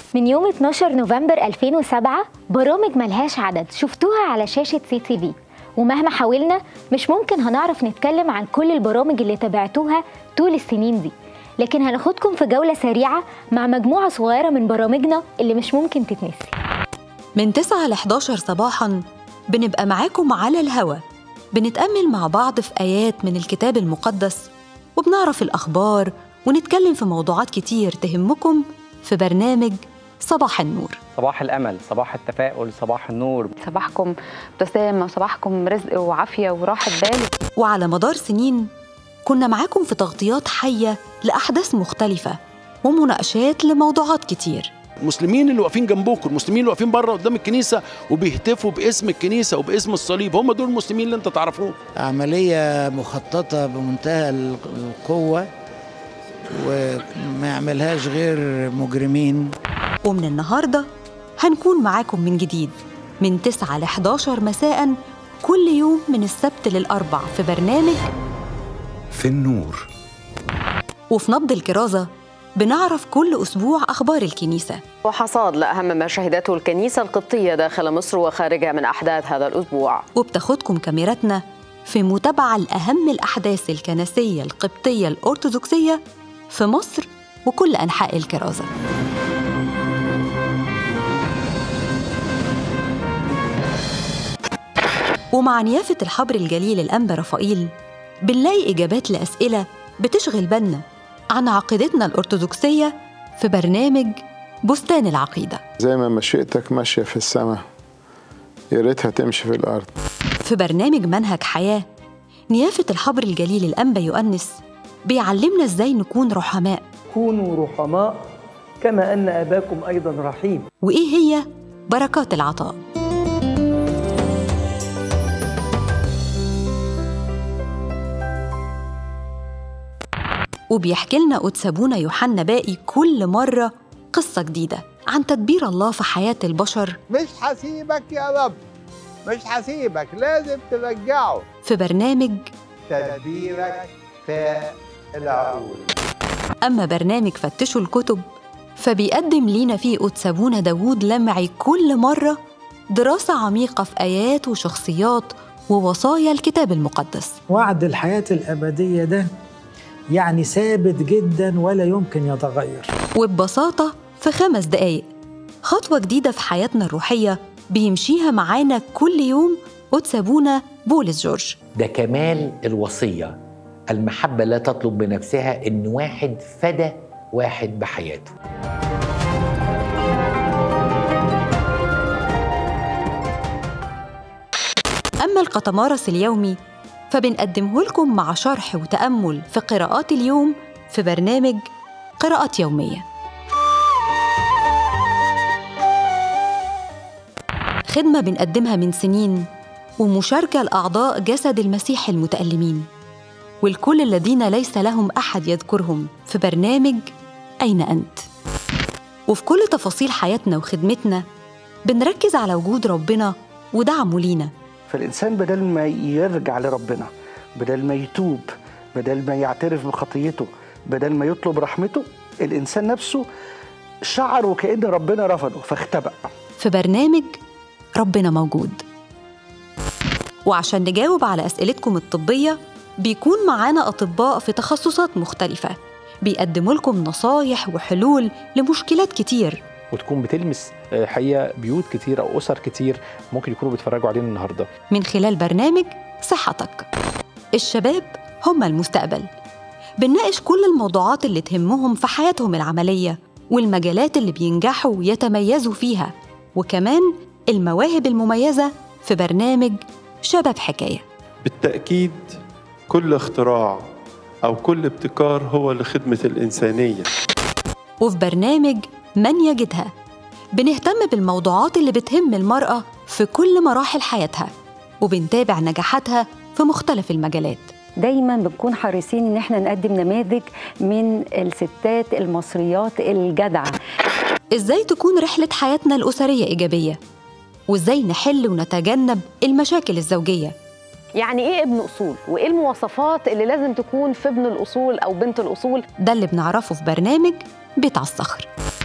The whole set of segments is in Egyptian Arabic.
من يوم 12 نوفمبر 2007 برامج ملهاش عدد شفتوها على شاشة سي تي في ومهما حاولنا مش ممكن هنعرف نتكلم عن كل البرامج اللي تابعتوها طول السنين دي لكن هناخدكم في جولة سريعة مع مجموعة صغيرة من برامجنا اللي مش ممكن تتنسي من 9 ل 11 صباحا بنبقى معاكم على الهوا بنتأمل مع بعض في آيات من الكتاب المقدس وبنعرف الأخبار ونتكلم في موضوعات كتير تهمكم في برنامج صباح النور صباح الامل صباح التفاؤل صباح النور صباحكم ابتسامة وصباحكم رزق وعافية وراحة بال وعلى مدار سنين كنا معاكم في تغطيات حية لأحداث مختلفة ومناقشات لموضوعات كتير المسلمين اللي واقفين جنبكم المسلمين اللي واقفين بره قدام الكنيسه وبيهتفوا باسم الكنيسه وباسم الصليب هم دول المسلمين اللي انت تعرفوهم عملية مخططة بمنتهى القوة وما يعملهاش غير مجرمين ومن النهاردة هنكون معاكم من جديد من 9 ل 11 مساء كل يوم من السبت للأربع في برنامج في النور وفي نبض الكرازة بنعرف كل أسبوع أخبار الكنيسة وحصاد لأهم ما شهدته الكنيسة القبطية داخل مصر وخارجها من أحداث هذا الأسبوع وبتاخدكم كاميراتنا في متابعة لأهم الأحداث الكنسية القبطية الأرثوذكسية في مصر وكل أنحاء الكرازة ومع نيافة الحبر الجليل الأنبا رفائيل بنلاقي إجابات لأسئلة بتشغل بالنا عن عقيدتنا الأرثوذكسية في برنامج بستان العقيدة زي ما مشيئتك ماشية في السماء يا ريتها تمشي في الأرض في برنامج منهج حياة نيافة الحبر الجليل الأنبا يؤنس بيعلمنا إزاي نكون رحماء كونوا رحماء كما أن أباكم أيضا رحيم وإيه هي بركات العطاء وبيحكي لنا قدسابونا يوحنا باقي كل مرة قصة جديدة عن تدبير الله في حياة البشر مش هسيبك يا رب مش هسيبك لازم ترجعه في برنامج تدبيرك في العقول أما برنامج فتشوا الكتب فبيقدم لينا فيه قدسابونا داوود لمعي كل مرة دراسة عميقة في آيات وشخصيات ووصايا الكتاب المقدس وعد الحياة الأبدية ده يعني ثابت جدا ولا يمكن يتغير وببساطة في خمس دقايق خطوة جديدة في حياتنا الروحية بيمشيها معانا كل يوم قدسابونا بولس جورج ده كمال الوصية المحبة لا تطلب بنفسها إن واحد فدى واحد بحياته أما القطمارس اليومي فبنقدمه لكم مع شرح وتأمل في قراءات اليوم في برنامج قراءات يومية خدمة بنقدمها من سنين ومشاركة لأعضاء جسد المسيح المتألمين والكل الذين ليس لهم أحد يذكرهم في برنامج أين أنت؟ وفي كل تفاصيل حياتنا وخدمتنا بنركز على وجود ربنا ودعمه لينا فالإنسان بدل ما يرجع لربنا بدل ما يتوب بدل ما يعترف بخطيته بدل ما يطلب رحمته الإنسان نفسه شعر وكأن ربنا رفضه فاختبأ في برنامج ربنا موجود وعشان نجاوب على أسئلتكم الطبية بيكون معانا أطباء في تخصصات مختلفة بيقدموا لكم نصايح وحلول لمشكلات كتير وتكون بتلمس حقيقه بيوت كتير او اسر كتير ممكن يكونوا بيتفرجوا علينا النهارده من خلال برنامج صحتك الشباب هم المستقبل بنناقش كل الموضوعات اللي تهمهم في حياتهم العملية والمجالات اللي بينجحوا ويتميزوا فيها وكمان المواهب المميزة في برنامج شباب حكاية بالتأكيد كل اختراع أو كل ابتكار هو لخدمة الإنسانية وفي برنامج من يجدها بنهتم بالموضوعات اللي بتهم المرأة في كل مراحل حياتها وبنتابع نجاحاتها في مختلف المجالات دايما بنكون حريصين ان احنا نقدم نماذج من الستات المصريات الجدعه ازاي تكون رحلة حياتنا الأسرية إيجابية وازاي نحل ونتجنب المشاكل الزوجية يعني ايه ابن اصول وايه المواصفات اللي لازم تكون في ابن الاصول او بنت الاصول ده اللي بنعرفه في برنامج بيت على الصخر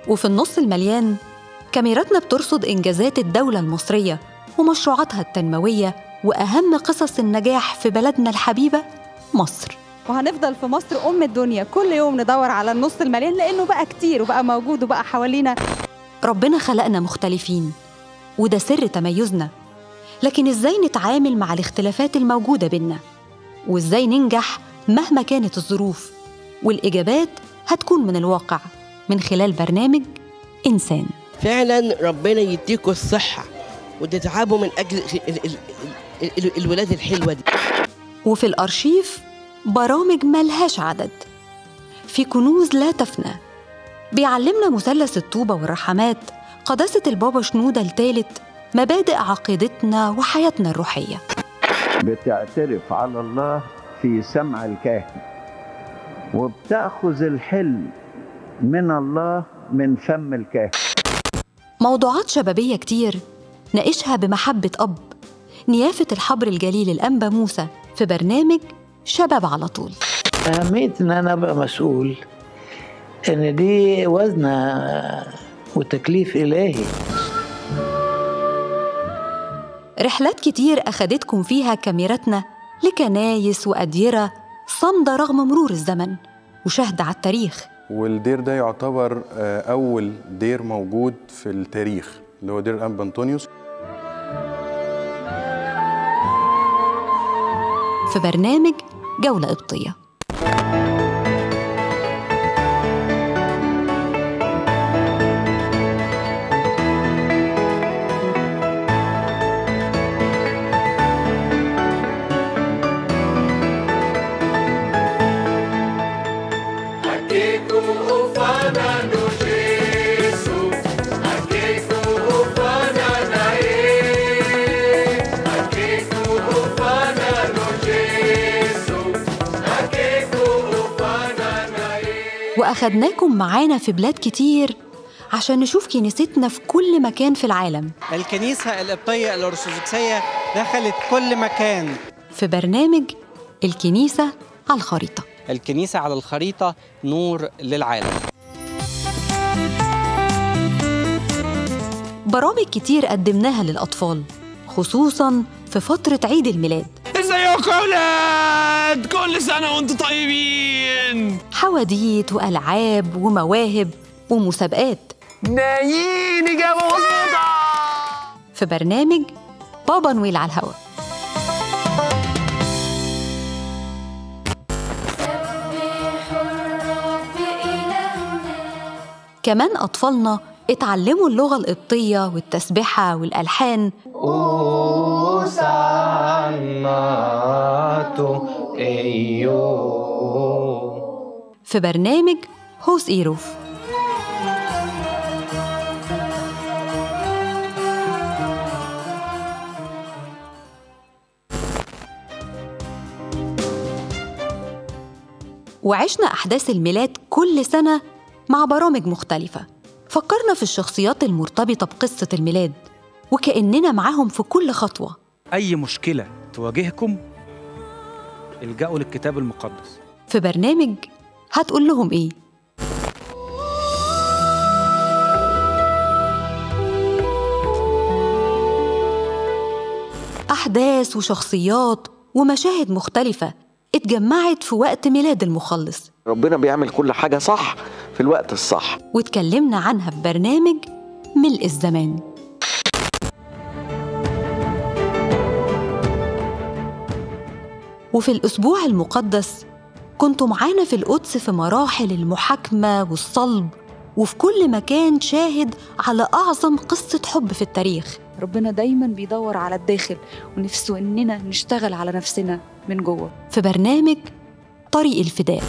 وفي النص المليان كاميراتنا بترصد إنجازات الدولة المصرية ومشروعاتها التنموية وأهم قصص النجاح في بلدنا الحبيبة مصر وهنفضل في مصر ام الدنيا كل يوم ندور على النص المليان لانه بقى كتير وبقى موجود وبقى حوالينا ربنا خلقنا مختلفين وده سر تميزنا لكن ازاي نتعامل مع الاختلافات الموجودة بينا وازاي ننجح مهما كانت الظروف والإجابات هتكون من الواقع من خلال برنامج إنسان فعلا ربنا يديكوا الصحة وتتعبوا من أجل ال- ال- ال- ال- الولاد الحلوة دي وفي الأرشيف برامج ملهاش عدد في كنوز لا تفنى بيعلمنا مثلث الطوبة والرحمات قداسة البابا شنودة الثالث مبادئ عقيدتنا وحياتنا الروحية بتعترف على الله في سمع الكاهن وبتاخذ الحلم من الله من فم الكاهن موضوعات شبابية كتير ناقشها بمحبة أب نيافة الحبر الجليل الأنبا موسى في برنامج شباب على طول أهمية إن أنا أبقى مسؤول إن دي وزنة وتكليف إلهي رحلات كتير أخدتكم فيها كاميراتنا لكنايس وأديرة صامدة رغم مرور الزمن وشاهدة على التاريخ والدير ده يعتبر آه، أول دير موجود في التاريخ اللي هو دير الأنبا أنطونيوس في برنامج جولة قبطية وأخدناكم معانا في بلاد كتير عشان نشوف كنيستنا في كل مكان في العالم الكنيسة القبطية الأرثوذكسية دخلت كل مكان في برنامج الكنيسة على الخريطة الكنيسة على الخريطة نور للعالم برامج كتير قدمناها للأطفال خصوصا في فترة عيد الميلاد ازيكم يا ولاد كل سنة وانتم طيبين حواديت وألعاب ومواهب ومسابقات نايين إجابة مظبوطة في برنامج بابا نويل على الهوا كمان أطفالنا اتعلموا اللغة القبطية والتسبحة والألحان أوساناتو إيو في برنامج هوس إيروف وعشنا أحداث الميلاد كل سنة مع برامج مختلفة فكرنا في الشخصيات المرتبطة بقصة الميلاد وكأننا معاهم في كل خطوة أي مشكلة تواجهكم الجأوا للكتاب المقدس في برنامج هتقول لهم إيه؟ أحداث وشخصيات ومشاهد مختلفة اتجمعت في وقت ميلاد المخلص ربنا بيعمل كل حاجة صح في الوقت الصح واتكلمنا عنها في برنامج ملء الزمان وفي الأسبوع المقدس كنتوا معانا في القدس في مراحل المحاكمة والصلب وفي كل مكان شاهد على أعظم قصة حب في التاريخ ربنا دايما بيدور على الداخل ونفسه اننا نشتغل على نفسنا من جوه في برنامج طريق الفداء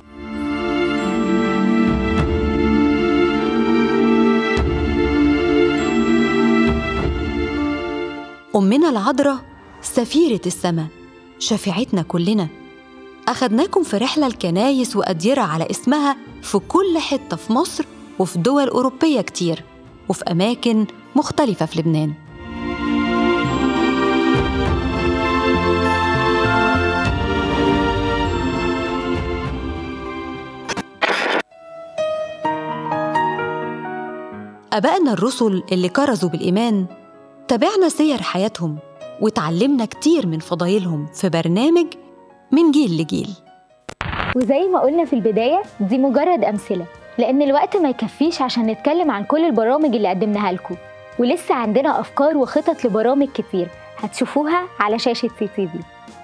أمنا العذراء سفيرة السماء شفيعتنا كلنا أخدناكم في رحلة الكنايس وأديرة على اسمها في كل حتة في مصر وفي دول أوروبية كتير وفي أماكن مختلفة في لبنان أبائنا الرسل اللي كرزوا بالإيمان تابعنا سير حياتهم وتعلمنا كتير من فضايلهم في برنامج من جيل لجيل وزي ما قلنا في البداية دي مجرد أمثلة لأن الوقت ما يكفيش عشان نتكلم عن كل البرامج اللي قدمناها لكم ولسه عندنا أفكار وخطط لبرامج كتير هتشوفوها على شاشة سي تي في